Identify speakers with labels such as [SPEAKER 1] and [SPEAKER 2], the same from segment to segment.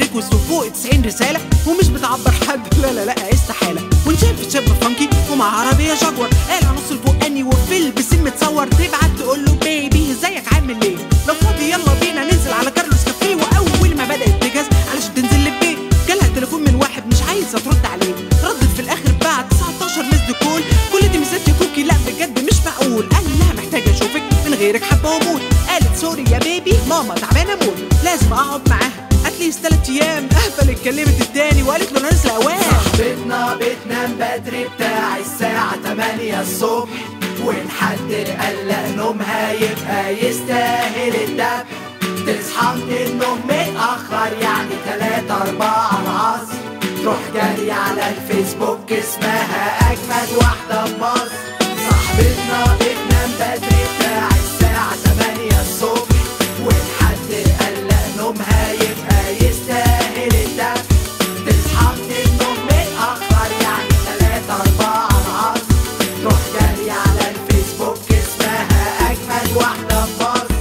[SPEAKER 1] ريكوست وفوق 90 رساله ومش بتعبر حد لا لا لا استحاله وان شاف شاب فانكي ومع عربيه جاكور قالع نص الفوقاني وفيل بسم متصور تبعت تقول له بيبي ازيك عامل ايه لو فاضي يلا بينا ننزل على كارلوس كافيه واول ما بدات تجهز علشان تنزل للبيت جالها تليفون من واحد مش عايزه ترد عليه ردت في الاخر بعد 19 مسد كول كل دي مسات يا كوكي لا بجد مش معقول قال لها محتاجه اشوفك من غيرك حابه واموت قالت سوري يا بيبي ماما تعبانه موت لازم اقعد معاها اتليست تلات ايام قفل اتكلمت التاني وقالت له انا نازله اوام
[SPEAKER 2] صاحبتنا بتنام بدري بتاع الساعة 8 الصبح وإن حد قلق نومها يبقى يستاهل الدب تصحى من النوم متأخر يعني تلاتة أربعة العصر تروح جري على الفيسبوك اسمها أجمد واحدة في مصر صاحبتنا بتنام بدري بتاع الساعة 8 الصبح وإن حد قلق نومها يبقى يستاهل الدب تصحى من النوم متأخر يعني تلاتة أربعة العصر تروح جري على الفيسبوك اسمها أجمد واحدة في مصر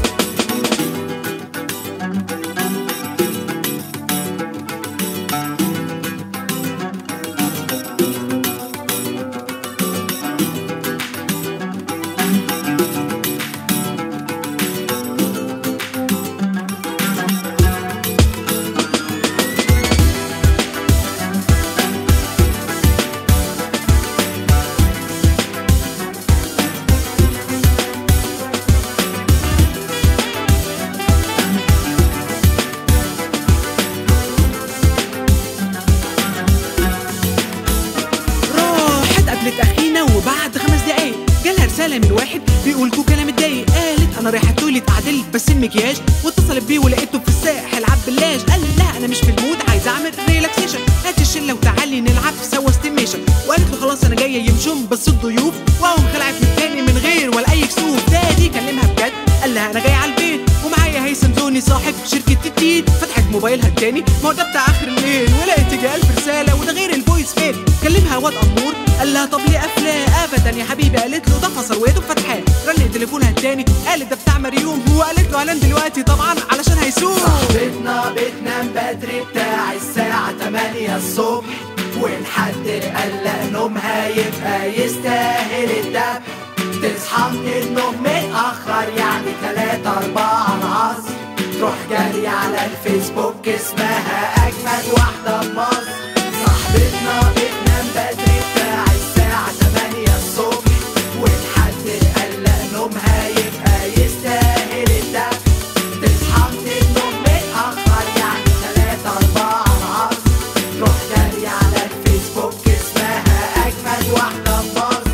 [SPEAKER 1] راحت قابلت اخينا وبعد خمس دقايق جالها رساله من واحد بيقول كوكا انا متضايق قالت انا رايحه التويليت اعدل بس المكياج واتصلت بيه ولقيته في الساحل عب باللاج قال لها انا مش في المود عايز اعمل ريلاكسيشن هات الشله وتعالي نلعب سوا ستيميشن وقالت له خلاص انا جايه يمشون بس الضيوف وقام خلعت من التاني من غير ولا اي كسوف ده دي كلمها بجد قال لها انا جاي على البيت ومعايا هيثم زوني صاحب شركه التيت فتحت موبايلها التاني ما هو ده بتاع اخر الليل ولقيت تيجي الف رساله وده غير الفويس ميل كلمها واد امور قال لها طب ليه قافلاه ابدا يا حبيبي قالت له ده فصل ويده فتحاه رن تليفونها التاني قالت ده بتاع مريوم هو قالت له هنام دلوقتي طبعا علشان هيسوق
[SPEAKER 2] صاحبتنا بتنام بدري بتاع الساعة 8 الصبح وإن حد قلق نومها يبقى يستاهل الدب تصحى من النوم متأخر يعني تلاتة أربعة العصر تروح جري على الفيسبوك اسمها أجمد واحدة في مصر صاحبتنا بتنام بدري بتاع الساعة 8 الصبح وإن حد قلق نومها يبقى يستاهل الدب تصحى من النوم متأخر يعني تلاتة أربعة العصر تروح جري على الفيسبوك اسمها أجمد واحدة في مصر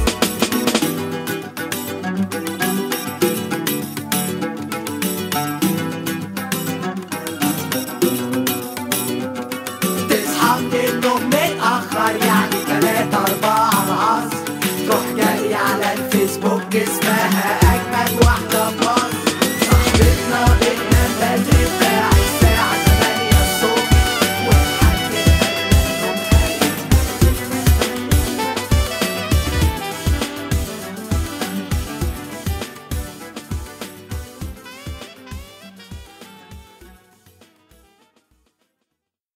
[SPEAKER 2] تصحى من النوم متأخر يعني تلاتة أربعة العصر تروح جري على الفيسبوك اسمها أجمد واحدة في مصر